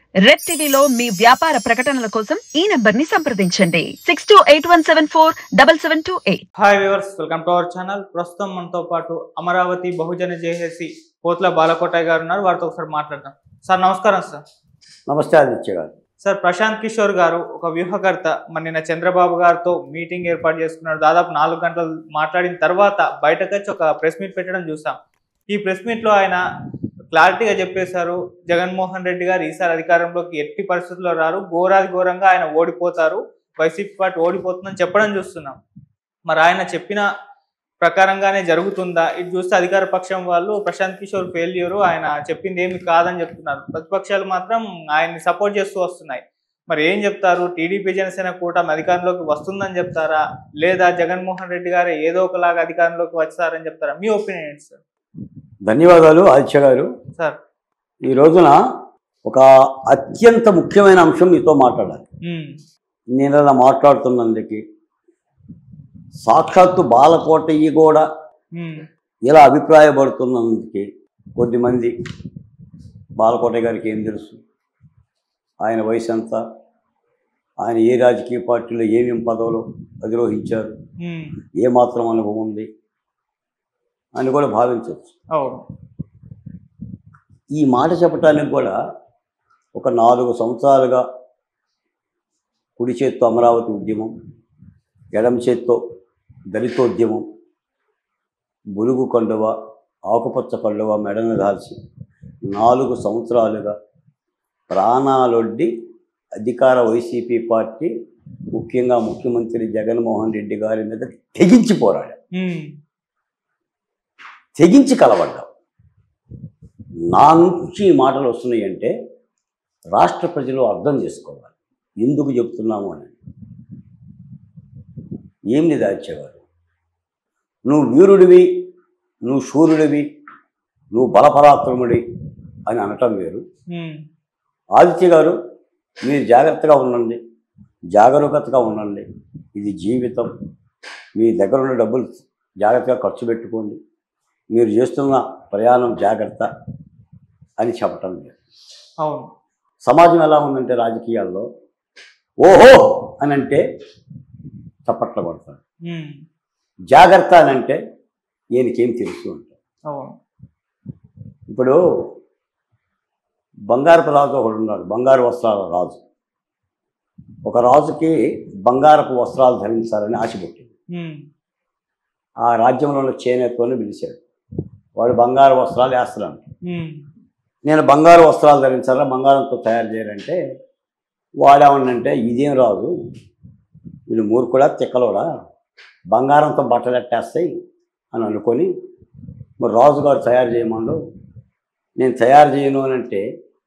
Red టీవీలో మీ వ్యాపార ప్రకటనల కోసం ఈ నంబర్ ని సంప్రదించండి six two eight one seven four double seven two eight hi viewers welcome to our channel ప్రస్తుతం మనతో పాటు అమరావతి బహుజన జేఏసీ పోత్ల బాలకోటయ్య గారు ఉన్నారు వారితో ఒకసారి మాట్లాడదాం సార్ నమస్కారం సార్ నమస్తే ఆదిత్య గారు సార్ ప్రశాంత్ కిషోర్ గారు ఒక వ్యూహకర్త మన నిన్న చంద్రబాబు గారితో మీటింగ్ ఏర్పాటు చేసుకున్నారు దాదాపు నాలుగు గంటలు మాట్లాడిన తర్వాత బయటకు వచ్చి ఒక ప్రెస్ మీట్ పెట్టడం చూసాం ఈ ప్రెస్ మీట్ లో ఆయన క్లారిటీగా చెప్పేశారు జగన్మోహన్ రెడ్డి గారు ఈసారి అధికారంలోకి ఎట్టి పరిస్థితుల్లో రారు ఘోరాది ఘోరంగా ఆయన ఓడిపోతారు వైసీపీ పార్టీ ఓడిపోతుందని చెప్పడం చూస్తున్నాం మరి ఆయన చెప్పిన ప్రకారంగానే జరుగుతుందా ఇది చూస్తే అధికార పక్షం వాళ్ళు ప్రశాంత్ కిషోర్ ఫెయిల్యూర్ ఆయన చెప్పింది ఏమి కాదని చెప్తున్నారు ప్రతిపక్షాలు మాత్రం ఆయన్ని సపోర్ట్ చేస్తూ వస్తున్నాయి మరి ఏం చెప్తారు టీడీపీ జనసేన కూటమి అధికారంలోకి వస్తుందని చెప్తారా లేదా జగన్మోహన్ రెడ్డి గారు ఏదో ఒకలాగా అధికారంలోకి వచ్చారని చెప్తారా మీ ఒపీనియన్ ఏంటి సార్ ధన్యవాదాలు ఆదిత్య గారు సార్ ఈ రోజున ఒక అత్యంత ముఖ్యమైన అంశం మీతో మాట్లాడాలి ఉమ్, నేను అలా మాట్లాడుతున్నందుకు సాక్షాత్తు బాలకోటయ్య కూడా ఉమ్, ఇలా అభిప్రాయపడుతున్నందుకు కొద్దిమంది బాలకోటయ్య గారికి ఏం తెలుసు ఆయన వయసు ఎంత ఆయన ఏ రాజకీయ పార్టీలో ఏమేం పదవులు అధిరోహించారు ఉమ్, ఏమాత్రం అనుభవం ఉంది అని కూడా భావించవచ్చు అవును ఈ మాట చెప్పటానికి కూడా ఒక నాలుగు సంవత్సరాలుగా కుడి చేత్తో అమరావతి ఉద్యమం ఎడమ చేత్తో దళితోద్యమం బులుగు కండువ ఆకుపచ్చ కండువ మెడను దాల్చి నాలుగు సంవత్సరాలుగా ప్రాణాలొడ్డి అధికార వైసీపీ పార్టీ ముఖ్యంగా ముఖ్యమంత్రి జగన్మోహన్ రెడ్డి గారి మీద తెగించి పోరాడారు ఉమ్, తెగించి కలవడ్డాం నా నుంచి ఈ మాటలు వస్తున్నాయి అంటే రాష్ట్ర ప్రజలు అర్థం చేసుకోవాలి ఎందుకు చెప్తున్నాము అని ఏం లేదు ఆదిత్య గారు నువ్వు వీరుడివి నువ్వు శూరుడివి నువ్వు బలపరాక్రముడి అని అనటం వేరు ఉమ్, ఆదిత్య గారు మీరు జాగ్రత్తగా ఉండండి జాగరూకతగా ఉండండి ఇది జీవితం మీ దగ్గర ఉన్న డబ్బులు జాగ్రత్తగా ఖర్చు పెట్టుకోండి మీరు చేస్తున్న ప్రయాణం జాగ్రత్త అని చెప్పటం లేదు అవును సమాజం ఎలా ఉందంటే రాజకీయాల్లో ఓహో అని అంటే చప్పట్లు కొడతారు ఉమ్, జాగ్రత్త అని అంటే ఈయనకేం తెలుసు అంటారు అవును ఇప్పుడు బంగారపు రాజు ఒకడు ఉన్నాడు బంగారు వస్త్రాల రాజు ఒక రాజుకి బంగారపు వస్త్రాలు ధరించాలని ఆశ పుట్టింది ఉమ్, ఆ రాజ్యంలో ఉన్న చేనేతోని పిలిచాడు వాడు బంగారు వస్త్రాలు వేస్తున్నాడు ఉమ్, నేను బంగారు వస్త్రాలు ధరించాలా బంగారంతో తయారు చేయాలంటే వాడేమన్నంటే ఇదేం రాదు వీడు మూర్ఖుడా తిక్కలోడా బంగారంతో బట్టలు ఎట్టేస్తాయి అని అనుకొని మరి రాజుగారు తయారు చేయమన్నాడు నేను తయారు చేయను అని అంటే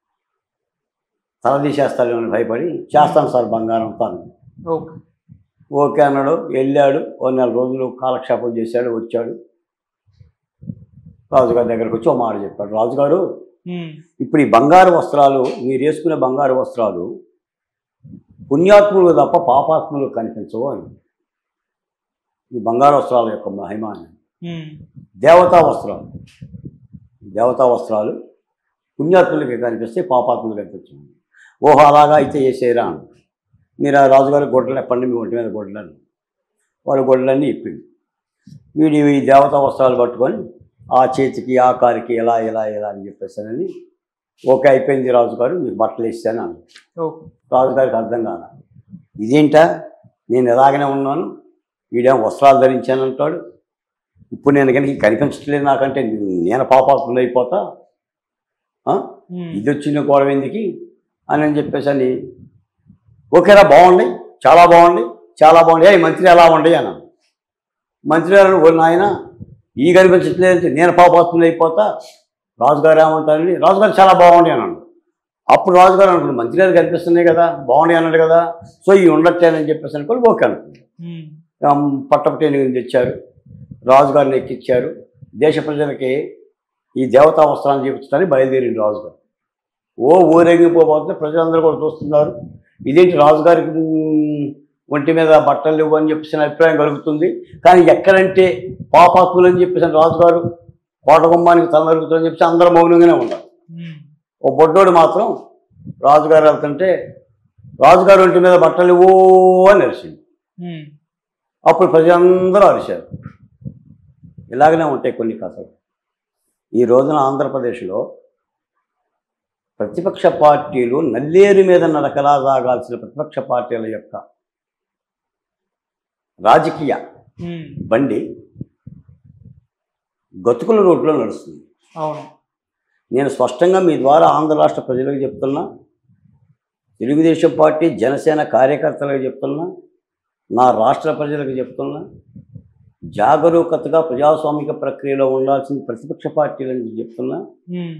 తల తీసేస్తాను అని భయపడి చేస్తాను సార్ బంగారంతో అన్నాడు ఓకే ఓకే అన్నాడు వెళ్ళాడు ఓ నెల రోజులు కాలక్షేపం చేశాడు వచ్చాడు రాజుగారి దగ్గరకు వచ్చి ఓ మాట చెప్పాడు రాజుగారు ఉమ్, ఇప్పుడు ఈ బంగారు వస్త్రాలు మీరు వేసుకునే బంగారు వస్త్రాలు పుణ్యాత్ములు తప్ప పాపాత్ములు కనిపించవు అని ఈ బంగారు వస్త్రాల యొక్క మహిమ అని ఉమ్, దేవతా వస్త్రాలు దేవతా వస్త్రాలు పుణ్యాత్ములకి కనిపిస్తే పాపాత్ములు కనిపించవు ఓహో అలాగా అయితే వేసేరా అని మీరు ఆ రాజుగారి గొడ్డలు ఎప్పండి మీ ఒంటి మీద గొడ్డలని వాడు గొడ్డలన్నీ ఇప్పింది వీడు ఈ దేవతా వస్త్రాలు పట్టుకొని ఆ చేతికి ఆ కారికి ఇలా ఇలా ఇలా అని చెప్పేసానని ఓకే అయిపోయింది రాజుగారు మీకు బట్టలు ఇస్తాను అన్నాడు ఓకే రాజుగారికి అర్థం కాల ఇదేంటా నేను ఎలాగనే ఉన్నాను వీడేం వస్త్రాలు ధరించానంటాడు ఇప్పుడు నేను కనుక కనిపించట్లేదు నాకంటే నేను పాపాత్ములు అయిపోతా ఆ? ఉమ్, ఇది వచ్చిన గొడవ ఎందుకు అని అని చెప్పేసి అని ఓకేరా బాగుంది చాలా బాగుంది చాలా బాగుంది ఏ మంత్రి ఎలా ఉండి అన్నాను మంత్రి గారు ఓ నాయన ఈ కనిపించట్లేదు నేను పాపాత్ములు అయిపోతా రాజుగారు ఏమంటారని రాజుగారు చాలా బాగుంది అన్నాడు అప్పుడు రాజుగారు అనుకున్నాడు మంత్రి గారు కనిపిస్తున్నాయి కదా బాగుంది అన్నాడు కదా సో ఈ ఉండట్లేదని చెప్పేసి అనుకోని ఓకే అనుకున్నాడు ఉమ్, పట్టపటేని తెచ్చారు రాజుగారిని ఎక్కించారు దేశ ప్రజలకి ఈ దేవతా వస్త్రాన్ని చూపించడానికి బయలుదేరింది రాజుగారు ఓ ఊరేగిపోతే ప్రజలందరూ కూడా చూస్తున్నారు ఇదేంటి రాజుగారికి ఉమ్, ఒంటి మీద బట్టలు లేవు అని చెప్పేసి అభిప్రాయం కలుగుతుంది కానీ ఎక్కడంటే పాపాత్ములు అని చెప్పేసి రాజుగారు కోట గుమ్మానికి తల నరుగుతుందని చెప్పేసి అందరూ మౌనంగానే ఉన్నారు ఉమ్, ఓ బొడ్డోడు మాత్రం రాజుగారు వెళ్తుంటే రాజుగారు ఒంటి మీద బట్టలు ఓ అని అరిచింది ఉమ్, అప్పుడు ప్రజలందరూ అరిచారు ఇలాగనే ఉంటాయి కొన్ని కథలు ఈ రోజున ఆంధ్రప్రదేశ్లో ప్రతిపక్ష పార్టీలు నల్లేరు మీద నడకలా సాగాల్సిన ప్రతిపక్ష పార్టీల యొక్క రాజకీయ ఉమ్, బండి గతుకుల రోడ్లో నడుస్తుంది అవును నేను స్పష్టంగా మీ ద్వారా ఆంధ్ర రాష్ట్ర ప్రజలకు చెప్తున్నా తెలుగుదేశం పార్టీ జనసేన కార్యకర్తలకు చెప్తున్నా నా రాష్ట్ర ప్రజలకు చెప్తున్నా జాగరూకతగా ప్రజాస్వామిక ప్రక్రియలో ఉండాల్సిన ప్రతిపక్ష పార్టీలని చెప్తున్నా ఉమ్,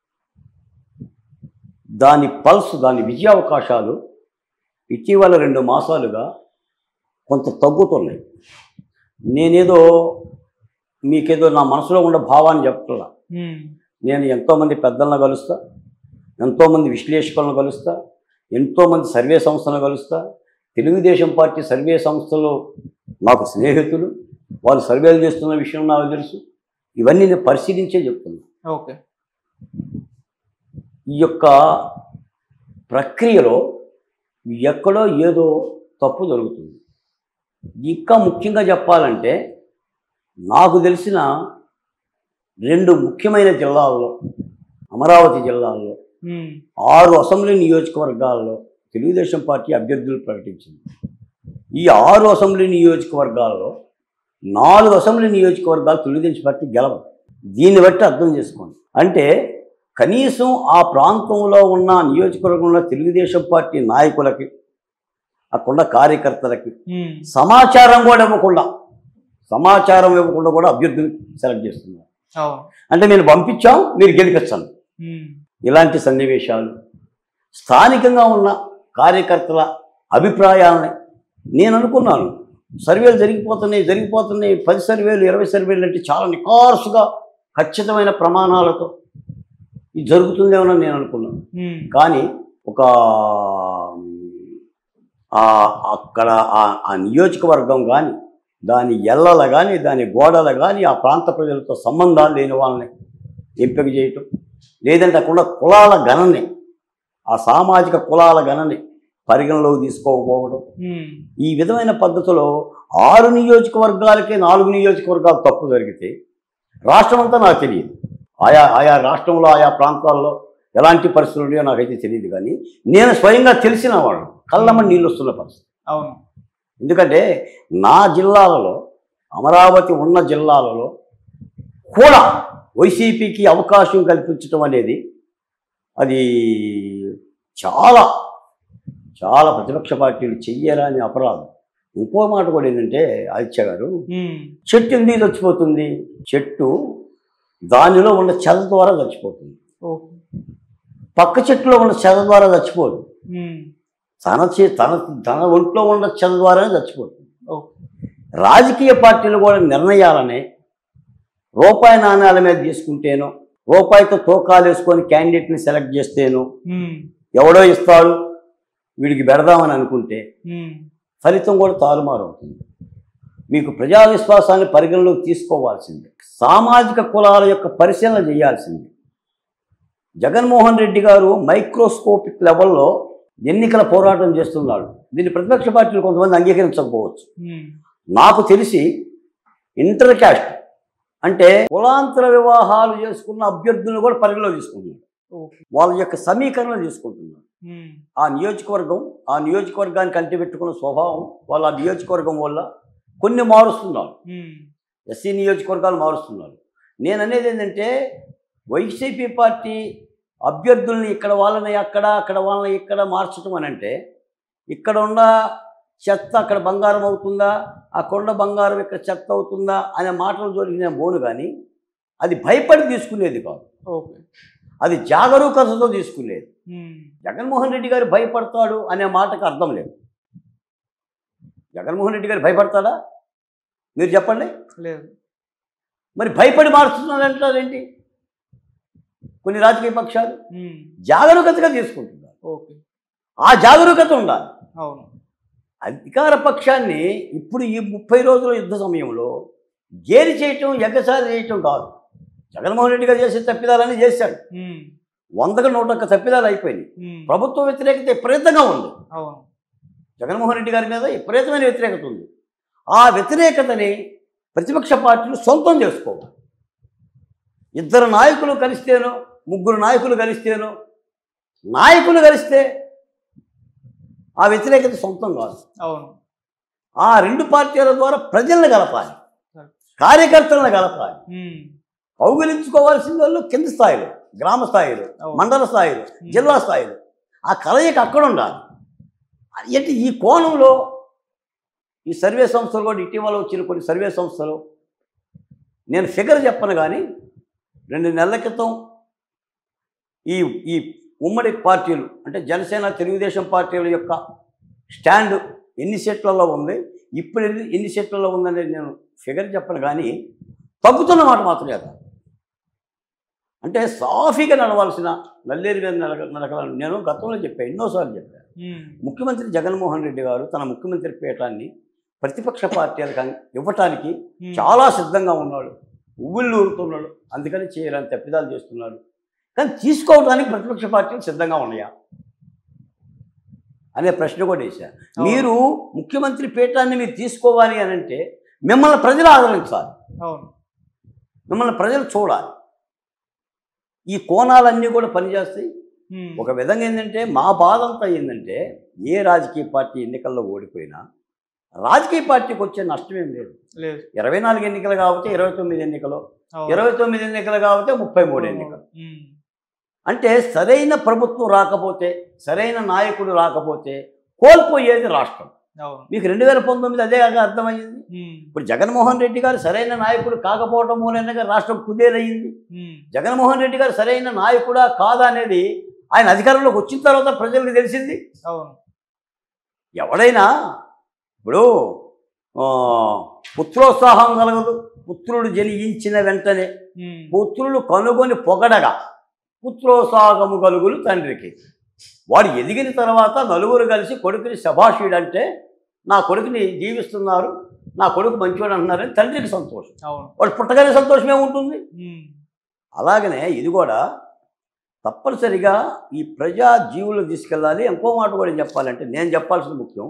దాని పల్స్ దాని విజయావకాశాలు ఇటీవల రెండు మాసాలుగా కొంత తగ్గుతున్నాయి నేనేదో మీకేదో నా మనసులో ఉన్న భావాన్ని చెప్తున్నా ఉమ్, నేను ఎంతోమంది పెద్దలను కలుస్తా ఎంతోమంది విశ్లేషకులను కలుస్తా ఎంతోమంది సర్వే సంస్థలను కలుస్తా తెలుగుదేశం పార్టీ సర్వే సంస్థలు నాకు స్నేహితులు వాళ్ళు సర్వేలు చేస్తున్న విషయం నాకు తెలుసు ఇవన్నీ నేను పరిశీలించే చెప్తున్నా ఓకే ఈ యొక్క ప్రక్రియలో ఎక్కడో ఏదో తప్పు జరుగుతుంది ఇంకా ముఖ్యంగా చెప్పాలంటే నాకు తెలిసిన రెండు ముఖ్యమైన జిల్లాల్లో అమరావతి జిల్లాల్లో ఉమ్, ఆరు అసెంబ్లీ నియోజకవర్గాల్లో తెలుగుదేశం పార్టీ అభ్యర్థులు ప్రకటించింది ఈ ఆరు అసెంబ్లీ నియోజకవర్గాల్లో నాలుగు అసెంబ్లీ నియోజకవర్గాలు తెలుగుదేశం పార్టీ గెలవదు దీన్ని బట్టి అర్థం చేసుకోండి అంటే కనీసం ఆ ప్రాంతంలో ఉన్న నియోజకవర్గంలో తెలుగుదేశం పార్టీ నాయకులకి అక్కడున్న కార్యకర్తలకి ఉమ్, సమాచారం కూడా ఇవ్వకుండా సమాచారం ఇవ్వకుండా కూడా అభ్యర్థులు సెలెక్ట్ చేస్తున్నారు అవును అంటే నేను పంపించాం మీరు గెలిపించండి ఉమ్, ఇలాంటి సన్నివేశాలు స్థానికంగా ఉన్న కార్యకర్తల అభిప్రాయాలని నేను అనుకున్నాను సర్వేలు జరిగిపోతున్నాయి జరిగిపోతున్నాయి పది సర్వేలు ఇరవై సర్వేలు అంటే చాలా నికార్సుగా ఖచ్చితమైన ప్రమాణాలతో ఇది జరుగుతుందేమో నేను అనుకున్నాను ఉమ్, కానీ ఒక ఆ, అక్కడ ఆ- ఆ నియోజకవర్గం కానీ దాని ఎల్లల కానీ దాని గోడలు కానీ ఆ ప్రాంత ప్రజలతో సంబంధాలు లేని వాళ్ళని ఎంపిక చేయటం లేదంటే అక్కడ ఉన్న కులాల గణని ఆ సామాజిక కులాల గణని పరిగణలోకి తీసుకోకపోవడం ఉమ్, ఈ విధమైన పద్ధతిలో ఆరు నియోజకవర్గాలకే నాలుగు నియోజకవర్గాలు తప్పు జరిగితే రాష్ట్రం అంతా నాకు తెలియదు ఆయా ఆయా రాష్ట్రంలో ఆయా ప్రాంతాల్లో ఎలాంటి పరిస్థితులు ఉన్నాయో నాకైతే తెలియదు కానీ నేను స్వయంగా తెలిసిన వాడు కళ్ళమని నీళ్ళు వస్తున్న పరిస్థితి అవును ఎందుకంటే నా జిల్లాలలో అమరావతి ఉన్న జిల్లాలలో కూడా వైసీపీకి అవకాశం కల్పించడం అనేది అది చాలా చాలా ప్రతిపక్ష పార్టీలు చెయ్యరాని అపరాధం ఇంకో మాట కూడా ఏంటంటే ఆదిత్య గారు ఉమ్, చెట్టు ఎందుకు చచ్చిపోతుంది చెట్టు దానిలో ఉన్న చెద ద్వారా చచ్చిపోతుంది ఓకే పక్క చెట్టులో ఉన్న చెద ద్వారా చచ్చిపోదు ఉమ్, తన చే తన తన ఒంట్లో ఉన్న చెద ద్వారానే చచ్చిపోతుంది ఓకే రాజకీయ పార్టీలు కూడా నిర్ణయాలని రూపాయి నాణ్యాల మీద తీసుకుంటేనో రూపాయితో తూకాలు వేసుకొని క్యాండిడేట్ని సెలెక్ట్ చేస్తేనో ఉమ్, ఎవడో ఇస్తాడు వీడికి పెడదామని అనుకుంటే ఉమ్, ఫలితం కూడా తారుమారు అవుతుంది మీకు ప్రజా విశ్వాసాన్ని పరిగణలోకి తీసుకోవాల్సిందే సామాజిక కులాల యొక్క పరిశీలన చేయాల్సిందే జగన్మోహన్ రెడ్డి గారు మైక్రోస్కోపిక్ లెవెల్లో ఎన్నికల పోరాటం చేస్తున్నాడు దీన్ని ప్రతిపక్ష పార్టీలు కొంతమంది అంగీకరించకపోవచ్చు ఉమ్, నాకు తెలిసి ఇంటర్ క్యాస్ట్ అంటే కులాంతర వివాహాలు చేసుకున్న అభ్యర్థులను కూడా పరిగణలో తీసుకుంటున్నాడు ఓకే వాళ్ళ యొక్క సమీకరణ తీసుకుంటున్నాడు ఉమ్, ఆ నియోజకవర్గం ఆ నియోజకవర్గానికి అంటిపెట్టుకున్న స్వభావం వాళ్ళ ఆ నియోజకవర్గం వల్ల కొన్ని మారుస్తున్నారు ఉమ్, ఎస్సీ నియోజకవర్గాలు మారుస్తున్నారు నేను అనేది ఏంటంటే వైసీపీ పార్టీ అభ్యర్థుల్ని ఇక్కడ వాళ్ళని అక్కడ అక్కడ వాళ్ళని ఇక్కడ మార్చడం అని అంటే ఇక్కడ ఉన్న చెత్త అక్కడ బంగారం అవుతుందా ఆ కొండ బంగారం ఇక్కడ చెత్త అవుతుందా అనే మాటలు జోలికి నేను పోను కానీ అది భయపడి తీసుకునేది కాదు ఓకే అది జాగరూకతతో తీసుకునేది ఉమ్, జగన్మోహన్ రెడ్డి గారు భయపడతాడు అనే మాటకు అర్థం లేదు జగన్మోహన్ రెడ్డి గారు భయపడతాడా మీరు చెప్పండి లేదు మరి భయపడి మారుస్తున్నాడు అంటారేంటి కొన్ని రాజకీయ పక్షాలు ఉమ్, జాగరూకతగా తీసుకుంటున్నారు ఓకే ఆ జాగరూకత ఉండాలి అవును అధికార పక్షాన్ని ఇప్పుడు ఈ ముప్పై రోజుల యుద్ధ సమయంలో గేలి చేయటం ఎగసారి చేయటం కాదు జగన్మోహన్ రెడ్డి గారు చేసే తప్పిదాలని చేశాడు ఉమ్, వందకు నూట ఒక్క తప్పిదాలు అయిపోయినాయి ఉమ్, ప్రభుత్వ వ్యతిరేకత విపరీతంగా ఉంది అవును జగన్మోహన్ రెడ్డి గారి మీద విపరీతమైన వ్యతిరేకత ఉంది ఆ వ్యతిరేకతని ప్రతిపక్ష పార్టీలు సొంతం చేసుకోవాలి ఇద్దరు నాయకులు కలిస్తేనో ముగ్గురు నాయకులు కలిస్తేనో నాయకులు కలిస్తే ఆ వ్యతిరేకత సొంతం కాదు అవును ఆ రెండు పార్టీల ద్వారా ప్రజలను కలపాలి కార్యకర్తలను కలపాలి ఉమ్, కౌగిలించుకోవాల్సిన వాళ్ళు కింద స్థాయిలో గ్రామ స్థాయిలో అవును. మండల స్థాయిలో జిల్లా స్థాయిలో ఆ కలయిక అక్కడ ఉండాలి అంటే ఈ కోణంలో ఈ సర్వే సంస్థలు కూడా ఇటీవల వచ్చిన కొన్ని సర్వే సంస్థలు నేను ఫిగర్ చెప్పను కానీ రెండు నెలల క్రితం ఈ ఈ ఉమ్మడి పార్టీలు అంటే జనసేన తెలుగుదేశం పార్టీల యొక్క స్టాండ్ ఎన్ని సీట్లలో ఉంది ఇప్పుడు ఎన్ని ఎన్ని సీట్లలో ఉందనేది నేను ఫిగర్ చెప్పను కానీ తగ్గుతున్న మాట మాత్రమే కాదు అంటే సాఫీగా నడవాల్సిన నల్లేరు మీద నడక నడకలను నేను గతంలో చెప్పాను ఎన్నోసార్లు చెప్పాను ఉమ్, ముఖ్యమంత్రి జగన్మోహన్ రెడ్డి గారు తన ముఖ్యమంత్రి పీఠాన్ని ప్రతిపక్ష పార్టీలకు అం- ఇవ్వటానికి ఉమ్, చాలా సిద్ధంగా ఉన్నాడు ఉవ్వుళ్ళు ఊరుతున్నాడు అందుకని చేయాలని తప్పిదాలు చేస్తున్నాడు కానీ తీసుకోవడానికి ప్రతిపక్ష పార్టీలు సిద్ధంగా ఉన్నాయా అనే ప్రశ్న కూడా వేశారు మీరు ముఖ్యమంత్రి పీఠాన్ని మీరు తీసుకోవాలి అని అంటే మిమ్మల్ని ప్రజలు ఆదరించాలి అవును మిమ్మల్ని ప్రజలు చూడాలి ఈ కోణాలన్నీ కూడా పనిచేస్తాయి ఉమ్, ఒక విధంగా ఏంటంటే మా బాధ అంతా ఏంటంటే ఏ రాజకీయ పార్టీ ఎన్నికల్లో ఓడిపోయినా రాజకీయ పార్టీకి వచ్చే నష్టం ఏం లేదు లేదు ఇరవై నాలుగు ఎన్నికలు కాబట్టి ఇరవై తొమ్మిది ఎన్నికలు అవును. ఇరవై తొమ్మిది ఎన్నికలు కాబట్టి ముప్పై మూడు ఎన్నికలు ఉమ్, అంటే సరైన ప్రభుత్వం రాకపోతే సరైన నాయకుడు రాకపోతే కోల్పోయేది రాష్ట్రం అవును మీకు రెండు వేల పంతొమ్మిది అదే కాక అర్థమైంది ఉమ్, ఇప్పుడు జగన్మోహన్ రెడ్డి గారు సరైన నాయకుడు కాకపోవటం మూలంగా రాష్ట్రం కుదేరయ్యింది ఉమ్, జగన్మోహన్ రెడ్డి గారు సరైన నాయకుడా కాదా అనేది ఆయన అధికారంలోకి వచ్చిన తర్వాత ప్రజలకు తెలిసింది అవును ఎవడైనా ఇప్పుడు ఆ, పుత్రోత్సాహం కలగదు పుత్రుడు జనించిన వెంటనే ఉమ్, పుత్రులు కనుగొని పొగడగా పుత్రోత్సాహము కలుగులు తండ్రికి వాడు ఎదిగిన తర్వాత నలుగురు కలిసి కొడుకుని శభాషుడంటే నా కొడుకుని జీవిస్తున్నారు నా కొడుకు మంచివాడు అంటున్నారని తండ్రికి సంతోషం అవును వాడు పుట్టగానే సంతోషమే ఉంటుంది ఉమ్, అలాగనే ఇది కూడా తప్పనిసరిగా ఈ ప్రజా జీవులు తీసుకెళ్ళాలి ఇంకో మాట కూడా ఏం చెప్పాలంటే నేను చెప్పాల్సిన ముఖ్యం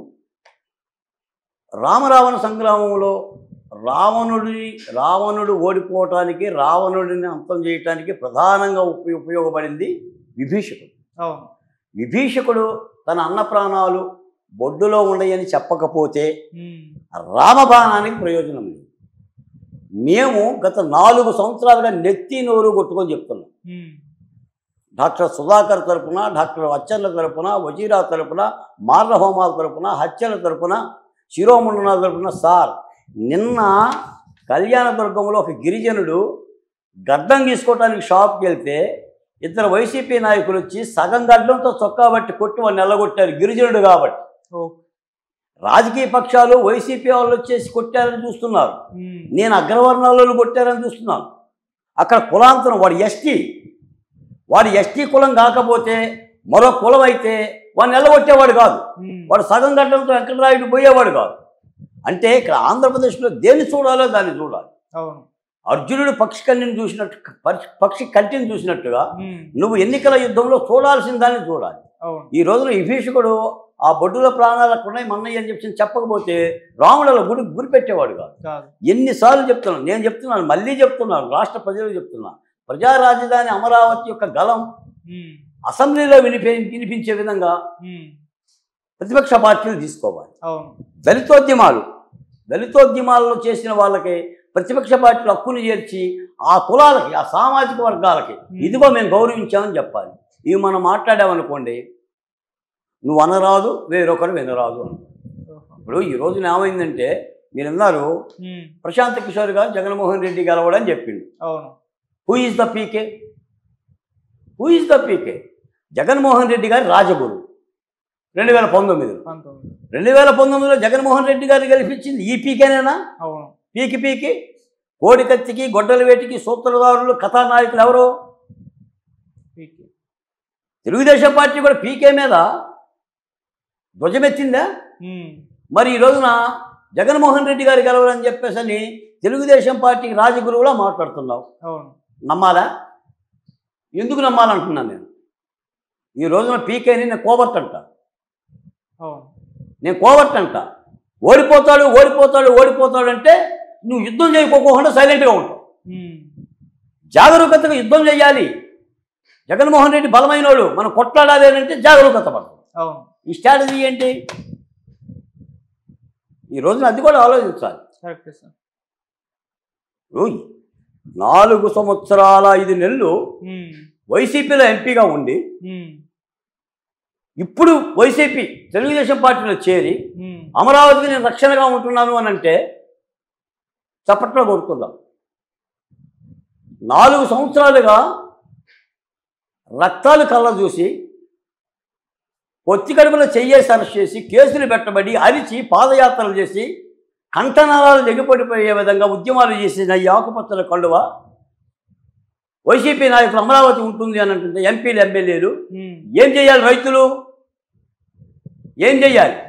రామరావణ సంగ్రామంలో రావణుడి రావణుడు ఓడిపోవటానికి రావణుడిని అంతం చేయటానికి ప్రధానంగా ఉపయో ఉపయోగపడింది విభీషకుడు అవును విభీషకుడు తన అన్న ప్రాణాలు బొడ్డులో ఉండయని చెప్పకపోతే ఉమ్, రామబాణానికి ప్రయోజనం లేదు మేము గత నాలుగు సంవత్సరాలుగా నెత్తి నోరు కొట్టుకొని చెప్తున్నాం ఉమ్, డాక్టర్ సుధాకర్ తరపున డాక్టర్ అచ్చర్ల తరపున వజీరా తరపున మార్ల హోమాల తరపున హత్యల తరపున శిరోమండనాల తరపున సార్ నిన్న కళ్యాణదుర్గంలో ఒక గిరిజనుడు గడ్డం తీసుకోవడానికి షాప్కి వెళ్తే ఇద్దరు వైసీపీ నాయకులు వచ్చి సగం గడ్డంతో చొక్కా బట్టి కొట్టి వాడిని నిల్లగొట్టారు గిరిజనుడు కాబట్టి ఓ, రాజకీయ పక్షాలు వైసీపీ వాళ్ళు వచ్చేసి కొట్టారని చూస్తున్నారు ఉమ్, నేను అగ్రవర్ణాలలో కొట్టారని చూస్తున్నాను అక్కడ కులాంతరం వాడు ఎస్టీ వాడు ఎస్టీ కులం కాకపోతే మరో కులం అయితే వాడిని నిలగొట్టేవాడు కాదు ఉమ్, వాడు సగం గడ్డంతో వెంకటరాయుడు పోయేవాడు కాదు అంటే ఇక్కడ ఆంధ్రప్రదేశ్లో దేన్ని చూడాలో దాన్ని చూడాలి అవును అర్జునుడు పక్షి కన్నిని చూసినట్టు పక్షి- పక్షి కంటిని చూసినట్టుగా ఉమ్, నువ్వు ఎన్నికల యుద్ధంలో చూడాల్సిన దాన్ని చూడాలి అవును ఈ రోజున ఈ భీషకుడు ఆ బొడ్డుల ప్రాణాలు అక్కడ ఉన్నాయి మన్నయ్య అని చెప్పి చెప్పకపోతే రాముడు గుడి గురి పెట్టేవాడు కాదు కాదు ఎన్నిసార్లు చెప్తున్నాను నేను చెప్తున్నాను మళ్ళీ చెప్తున్నాను రాష్ట్ర ప్రజలకు చెప్తున్నాను ప్రజా రాజధాని అమరావతి యొక్క గలం ఉమ్, అసెంబ్లీలో వినిపి వినిపించే విధంగా ఉమ్, ప్రతిపక్ష పార్టీలు తీసుకోవాలి అవును దళితోద్యమాలు దళితోద్యమాలలో చేసిన వాళ్ళకి ప్రతిపక్ష పార్టీలు హక్కును చేర్చి ఆ కులాలకి ఆ సామాజిక వర్గాలకి ఇదిగో మేము గౌరవించామని చెప్పాలి ఇవి మనం మాట్లాడామనుకోండి నువ్వు అనరాదు వేరొకరు వినరాదు అని ఓహో. ఇప్పుడు ఈ రోజున ఏమైందంటే మీరు అన్నారు ఉమ్, ప్రశాంత్ కిషోర్ గారు జగన్మోహన్ రెడ్డి గెలవడని చెప్పిండు అవును who is the PK who is the PK Jaganmohan Reddy గారి రాజగురు రెండు వేల పంతొమ్మిదిలో పంతొమ్మిది రెండు వేల పంతొమ్మిదిలో జగన్మోహన్ రెడ్డి గారిని గెలిపించింది ఈ పీకేనేనా అవును పీకి పీకి కోడికత్తికి గొడ్డల వేటికి సూత్రధారులు కథానాయకులు ఎవరు పీకే. తెలుగుదేశం పార్టీ కూడా పీకే మీద ధ్వజమెత్తిందా ఉమ్, మరి ఈ రోజున జగన్మోహన్ రెడ్డి గారు గెలవరని చెప్పేసి అని తెలుగుదేశం పార్టీకి రాజగురువులా మాట్లాడుతున్నావు అవును నమ్మాలా ఎందుకు నమ్మాలంటున్నాను నేను ఈ రోజున పీకేని నేను కోవర్ట్ అంట అవును నేను కోవర్ట్ అంట ఓడిపోతాడు ఓడిపోతాడు ఓడిపోతాడు అంటే నువ్వు యుద్ధం చేయకోకుండా సైలెంట్గా ఉంటావు ఉమ్. జాగరూకతగా యుద్ధం చేయాలి జగన్మోహన్ రెడ్డి బలమైనోడు మనం కొట్లాడాలి అని అంటే జాగరూకత పడతాం అవును ఈ స్ట్రాటజీ ఏంటి ఈ రోజున అది కూడా ఆలోచించాలి కరెక్ట్ సార్ ఇప్పుడు నాలుగు సంవత్సరాల ఐదు నెలలు ఉమ్. వైసీపీలో ఎంపీగా ఉండి ఉమ్. ఇప్పుడు వైసీపీ తెలుగుదేశం పార్టీలో చేరి ఉమ్. అమరావతికి నేను రక్షణగా ఉంటున్నాను అని అంటే చప్పట్లో కొడుతున్నాం నాలుగు సంవత్సరాలుగా రక్తాలు కళ్ళ చూసి పొత్తి కడుపులో చెయ్యేసి అరెస్ట్ చేసి కేసులు పెట్టబడి అరిచి పాదయాత్రలు చేసి కంఠనాళాలు దిగిపడిపోయే విధంగా ఉద్యమాలు చేసిన ఈ ఆకుపచ్చల కండువ వైసీపీ నాయకులు అమరావతి ఉంటుంది అని అంటుంటే ఎంపీలు ఎమ్మెల్యేలు ఉమ్. ఏం చేయాలి రైతులు ఏం చేయాలి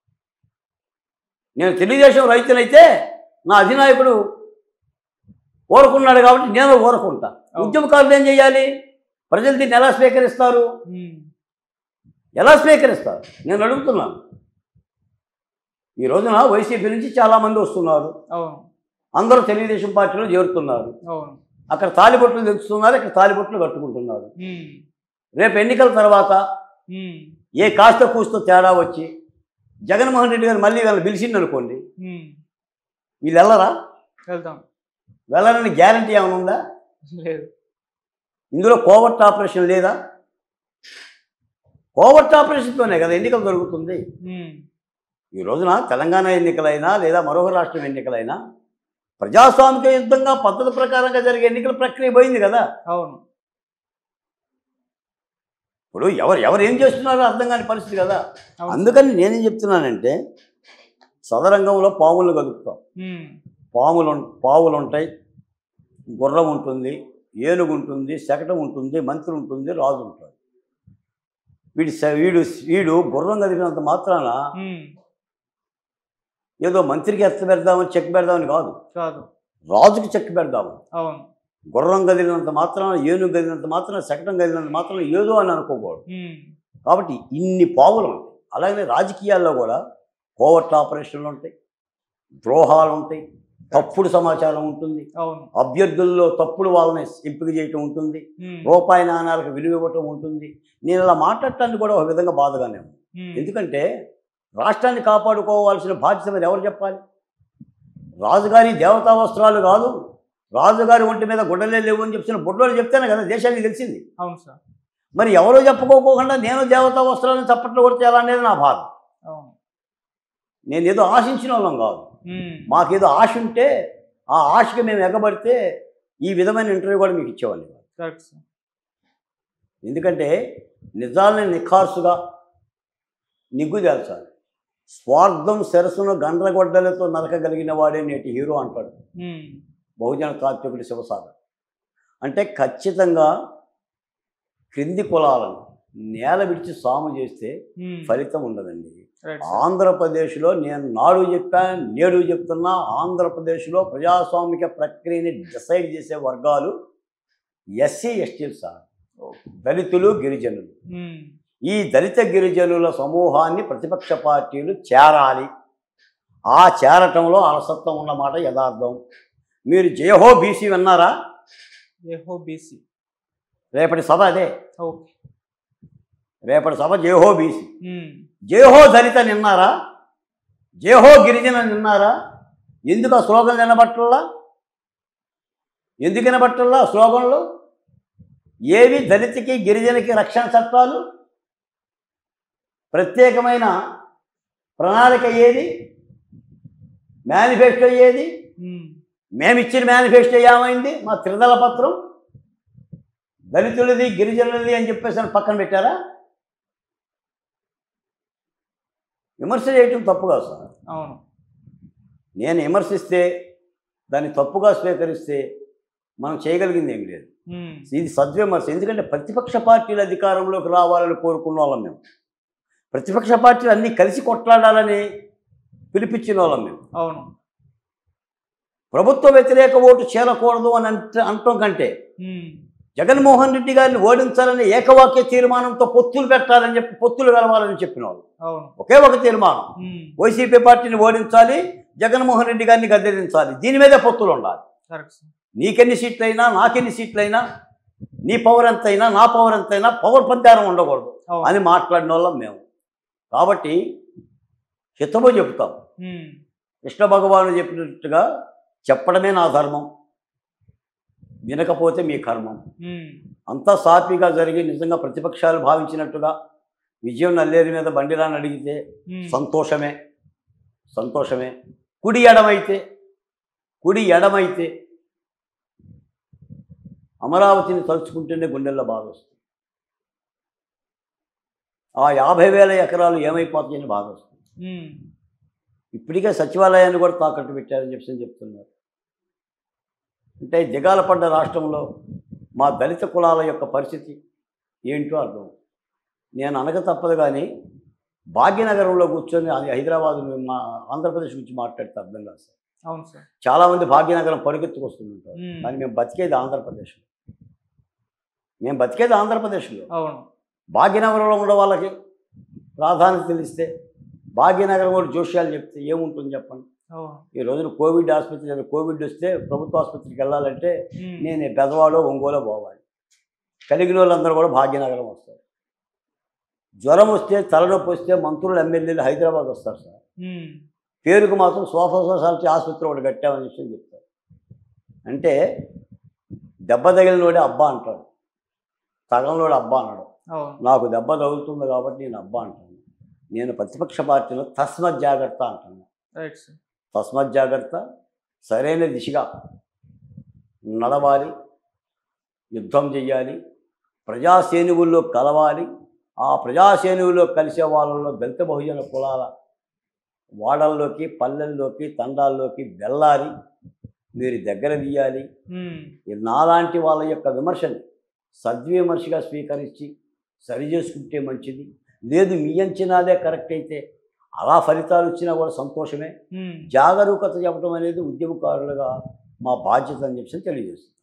నేను తెలుగుదేశం రైతునైతే నా అధినాయకుడు ఊరుకున్నాడు కాబట్టి నేను ఊరుకుంటా ఉద్యమకారులు ఏం చేయాలి ప్రజలు దీన్ని ఎలా స్వీకరిస్తారు ఉమ్. ఎలా స్వీకరిస్తారు నేను అడుగుతున్నాను ఈ రోజున వైసీపీ నుంచి చాలామంది వస్తున్నారు అవును అందరూ తెలుగుదేశం పార్టీలో చేరుతున్నారు అవును అక్కడ తాలిబొట్లు తెచ్చుతున్నారు ఇక్కడ తాలిబొట్లు కట్టుకుంటున్నారు ఉమ్. రేపు ఎన్నికల తర్వాత ఉమ్. ఏ కాస్త కూస్తో తేడా వచ్చి జగన్మోహన్ రెడ్డి గారు మళ్ళీ వీళ్ళని పిలిచింది అనుకోండి ఉమ్. వీళ్ళు వెళ్ళరా వెళ్తాం వెళ్ళరని గ్యారంటీ ఏమైనా ఉందా లేదు ఇందులో కోవర్ట్ ఆపరేషన్ లేదా కోవర్ట్ ఆపరేషన్తోనే కదా ఎన్నికలు జరుగుతుంది ఉమ్. ఈ రోజున తెలంగాణ ఎన్నికలైనా లేదా మరొక రాష్ట్రం ఎన్నికలైనా ప్రజాస్వామిక యుద్ధంగా పద్ధతి ప్రకారంగా జరిగే ఎన్నికల ప్రక్రియ పోయింది కదా అవును ఇప్పుడు ఎవరు ఎవరు ఏం చేస్తున్నారో అర్థం కాని పరిస్థితి కదా అవును. అందుకని నేనేం చెప్తున్నానంటే సదరంగంలో పాములు కదుపుతాం ఉమ్. పాములు ఉం- పావులు ఉంటాయి గుర్రం ఉంటుంది ఏనుగు ఉంటుంది శకటం ఉంటుంది మంత్రి ఉంటుంది రాజు ఉంటాడు వీడి స- వీడు వీడు గుర్రం కదిపినంత మాత్రాన ఉమ్. ఏదో మంత్రికి ఎత్త పెడదామని చెక్ పెడదామని కాదు కాదు రాజుకి చెక్ పెడదాము అవును గుర్రం కదిలినంత మాత్రాన ఏనుగు కదిలినంత మాత్రాన శకటం కదిలినంత మాత్రాన ఏదో అని అనుకోకూడదు ఉమ్. కాబట్టి ఇన్ని పావులు ఉంటాయి అలాగే రాజకీయాల్లో కూడా కోవర్ట్ ఆపరేషన్లు ఉంటాయి ద్రోహాలు ఉంటాయి తప్పుడు సమాచారం ఉంటుంది అవును అభ్యర్థుల్లో తప్పుడు వాళ్ళని ఎంపిక చేయటం ఉంటుంది ఉమ్. రూపాయి నాణాలకు విలువ ఇవ్వటం ఉంటుంది నేను ఇలా మాట్లాడటానికి కూడా ఒక విధంగా బాధగానే ఉంది ఉమ్. ఎందుకంటే రాష్ట్రాన్ని కాపాడుకోవాల్సిన బాధ్యత మీద ఎవరు చెప్పాలి రాజుగారి దేవతా వస్త్రాలు కాదు రాజుగారి ఒంటి మీద గుడ్డలే లేవు అని చెప్పిన బుడ్డోళ్ళు చెప్తేనే కదా దేశానికి తెలిసింది అవును సార్ మరి ఎవరో చెప్పుకోకుండా నేను దేవతా వస్త్రాలను చప్పట్లు కొడితే ఎలా అనేది నా బాధ అవును నేను ఏదో ఆశించిన వాళ్ళం కాదు ఉమ్. మాకేదో ఆశ ఉంటే ఆ ఆశకి మేము ఎగబడితే ఈ విధమైన ఇంటర్వ్యూ కూడా మీకు ఇచ్చేవాళ్ళం కాదు. కరెక్ట్ సార్ ఎందుకంటే నిజాలని నిఖార్సుగా నిగ్గు తేల్చాలి స్వార్థం శిరస్సును గండ్రగొడ్డలతో నరకగలిగిన వాడే నేటి హీరో అంటాడు ఉమ్. బహుజన తాత్వికుడి శివసాగర్ అంటే ఖచ్చితంగా క్రింది కులాలను నేల విడిచి సాము చేస్తే ఉమ్. ఫలితం ఉండదండి రైట్ సార్. ఆంధ్రప్రదేశ్లో నేను నాడు చెప్పాను నేడు చెప్తున్నా ఆంధ్రప్రదేశ్లో ప్రజాస్వామిక ప్రక్రియని డిసైడ్ చేసే వర్గాలు ఎస్సీ ఎస్టీలు సార్ దళితులు గిరిజనులు ఉమ్. ఈ దళిత గిరిజనుల సమూహాన్ని ప్రతిపక్ష పార్టీలు చేరాలి ఆ చేరటంలో అలసత్వం ఉన్నమాట యథార్థం మీరు జయహో బీసీ విన్నారా ఏహో బీసీ రేపటి సభ అదే ఓకే రేపటి సభ జయహో బీసీ ఉమ్. జయహో దళిత నిన్నారా జయహో గిరిజన నిన్నారా ఎందుకు ఆ స్లోగన్ వినబట్టల్లా ఎందుకు వినబట్టల్లా ఆ స్లోగన్లు ఏవి దళితకి గిరిజనకి రక్షణ చట్టాలు ప్రత్యేకమైన ప్రణాళిక ఏది మేనిఫెస్టో ఏది ఉమ్. మేమిచ్చిన మేనిఫెస్టో ఏమైంది మా త్రిదళ పత్రం దళితులది గిరిజనులది అని చెప్పేసి అని పక్కన పెట్టారా విమర్శ చేయటం తప్పు కాదు సార్ అవును నేను విమర్శిస్తే దాన్ని తప్పుగా స్వీకరిస్తే మనం చేయగలిగింది ఏం లేదు ఉమ్. ఇది సద్విమర్శ ఎందుకంటే ప్రతిపక్ష పార్టీలు అధికారంలోకి రావాలని కోరుకున్న వాళ్ళం మేము ప్రతిపక్ష పార్టీలు అన్నీ కలిసి కొట్లాడాలని పిలిపించిన వాళ్ళం మేము అవును ప్రభుత్వ వ్యతిరేక ఓటు చేరకూడదు అని అంట అంటాం కంటే ఉమ్. జగన్మోహన్ రెడ్డి గారిని ఓడించాలని ఏకవాక్య తీర్మానంతో పొత్తులు పెట్టాలని చెప్పి పొత్తులు కలవాలని చెప్పిన వాళ్ళు అవును ఒకే ఒక తీర్మానం ఉమ్, వైసీపీ పార్టీని ఓడించాలి జగన్మోహన్ రెడ్డి గారిని గద్దెదించాలి దీని మీదే పొత్తులు ఉండాలి కరెక్ట్ సార్ నీకెన్ని సీట్లైనా నాకెన్ని సీట్లైనా నీ పవర్ ఎంతైనా నా పవర్ ఎంతైనా పవర్ పందారం ఉండకూడదు అవును అని మాట్లాడిన వాళ్ళం మేము కాబట్టి హితమో చెప్తాం ఉమ్, కృష్ణ భగవాను చెప్పినట్టుగా చెప్పడమే నా ధర్మం వినకపోతే మీ కర్మం ఉమ్, అంతా సాఫీగా జరిగి నిజంగా ప్రతిపక్షాలు భావించినట్టుగా విజయం నల్లేరు మీద బండిరాని అడిగితే ఉమ్, సంతోషమే సంతోషమే కుడి ఎడమైతే కుడి ఎడమైతే అమరావతిని తలుచుకుంటేనే గుండెల్లో బాధ వస్తుంది ఆ యాభై వేల ఎకరాలు ఏమైపోతాయని బాధ వస్తుంది ఉమ్, ఇప్పటికే సచివాలయాన్ని కూడా తాకట్టు పెట్టారని చెప్పి చెప్తున్నారు అంటే దిగాల పడ్డ రాష్ట్రంలో మా దళిత కులాల యొక్క పరిస్థితి ఏంటో అర్థం నేను అనక తప్పదు కానీ భాగ్యనగరంలో కూర్చొని అది హైదరాబాద్ మా ఆంధ్రప్రదేశ్ గురించి మాట్లాడితే అర్థం కాదు సార్ అవును సార్ చాలామంది భాగ్యనగరం పరిగెత్తుకొస్తుంటారు ఉమ్, కానీ మేము బతికేది ఆంధ్రప్రదేశ్లో మేము బతికేది ఆంధ్రప్రదేశ్లో అవును భాగ్యనగరంలో ఉన్న వాళ్ళకి ప్రాధాన్యత తెలిస్తే భాగ్యనగరం కూడా జోష్యాలు చెప్తే ఏముంటుంది చెప్పండి అవును ఈ రోజున కోవిడ్ ఆసుపత్రి ఏదో కోవిడ్ వస్తే ప్రభుత్వ ఆసుపత్రికి వెళ్ళాలంటే ఉమ్, నేను బెదవాడో ఒంగోలో పోవాలి కలిగిన వాళ్ళందరూ కూడా భాగ్యనగరం వస్తారు జ్వరం వస్తే తలనొప్పి వస్తే మంత్రులు ఎమ్మెల్యేలు హైదరాబాద్ వస్తారు సార్ ఉమ్, పేరుకు మాత్రం సోఫా సొసైటీ ఆసుపత్రి ఒకటి కట్టామని విషయం చెప్తారు అంటే దెబ్బ తగిలినోడే అబ్బా అంటాడు తగలనోడు అబ్బా అన్నాడు అవును నాకు దెబ్బ తగులుతుంది కాబట్టి నేను అబ్బా అంటాను నేను ప్రతిపక్ష పార్టీలో తస్మత్ జాగ్రత్త అంటాను రైట్ సార్ తస్మత్ జాగ్రత్త సరైన దిశగా నడవాలి యుద్ధం చెయ్యాలి ప్రజాసేనువుల్లో కలవాలి ఆ ప్రజాసేనువుల్లో కలిసే వాళ్ళలో దళిత బహుజన కులాల వాడల్లోకి పల్లెల్లోకి తండాల్లోకి వెళ్ళాలి మీరు దగ్గర తీయాలి ఉమ్, ఈ నాలాంటి వాళ్ళ యొక్క విమర్శని సద్విమర్శగా స్వీకరించి సరి చేసుకుంటే మంచిది లేదు మీ అంచనాలే కరెక్ట్ అయితే అలా ఫలితాలు వచ్చినా కూడా సంతోషమే ఉమ్. జాగరూకత చెప్పడం అనేది ఉద్యమకారులుగా మా బాధ్యత అని చెప్పి తెలియజేస్తుంది